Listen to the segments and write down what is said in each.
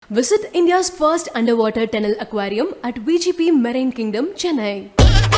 Visit India's first underwater tunnel aquarium at VGP Marine Kingdom, Chennai.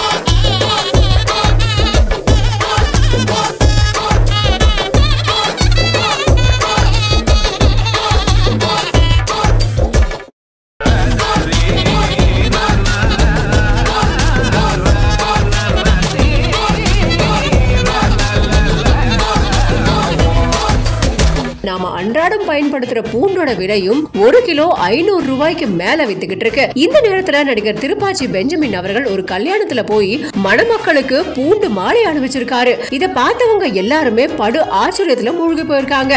நாம அன்றாடம் பயன்படுத்துற பூண்டோட விலையும் ஒரு கிலோ ஐநூறு ரூபாய்க்கு மேல வித்துக்கிட்டு இருக்கு இந்த நேரத்துல நடிகர் திருப்பாச்சி பெஞ்சமின் அவர்கள் ஒரு கல்யாணத்துல போய் மணமக்களுக்கு பூண்டு மாலை அணிவிச்சிருக்காரு இத பார்த்தவங்க எல்லாருமே படு ஆச்சரியத்துல மூழ்கி போயிருக்காங்க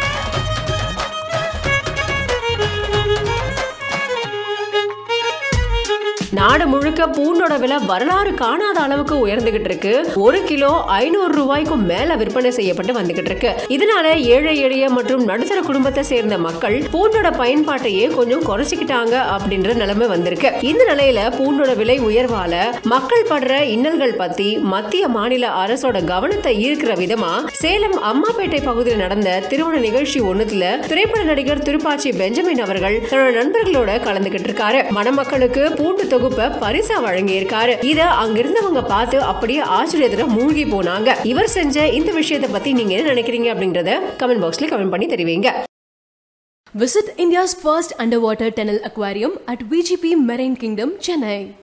நாடு முழுக்க பூண்டோட விலை வரலாறு காணாத அளவுக்கு உயர்ந்துகிட்டு இருக்கு ஒரு கிலோ ஐநூறு ரூபாய்க்கும் மேல விற்பனை செய்யப்பட்டு வந்துகிட்டு இருக்கு இதனால ஏழை எளிய மற்றும் நடுத்தர குடும்பத்தை சேர்ந்த மக்கள் பூண்டோட பயன்பாட்டையே கொஞ்சம் குறைச்சிக்கிட்டாங்க அப்படின்ற நிலைமை வந்திருக்கு இந்த நிலையில பூண்டோட விலை உயர்வால மக்கள் படுற இன்னல்கள் பத்தி மத்திய மாநில அரசோட கவனத்தை ஈர்க்கிற விதமா சேலம் அம்மாப்பேட்டை பகுதியில் நடந்த திருமண நிகழ்ச்சி ஒண்ணுத்துல திரைப்பட நடிகர் திருப்பாச்சி பெஞ்சமின் அவர்கள் தன்னோட நண்பர்களோட கலந்துகிட்டு இருக்காரு மணமக்களுக்கு பூண்டு தொகுப்பை பரிசா வழங்கியிருக்காரு இத அங்கிருந்தவங்க பார்த்து அப்படியே ஆச்சரியத்துல மூழ்கி போனாங்க இவர் செஞ்ச இந்த விஷயத்தை பத்தி நீங்க என்ன நினைக்கிறீங்க அப்படிங்கறத கமெண்ட் பாக்ஸ்ல கமெண்ட் பண்ணி தெரிவிங்க Visit India's first underwater tunnel aquarium at VGP Marine Kingdom, Chennai.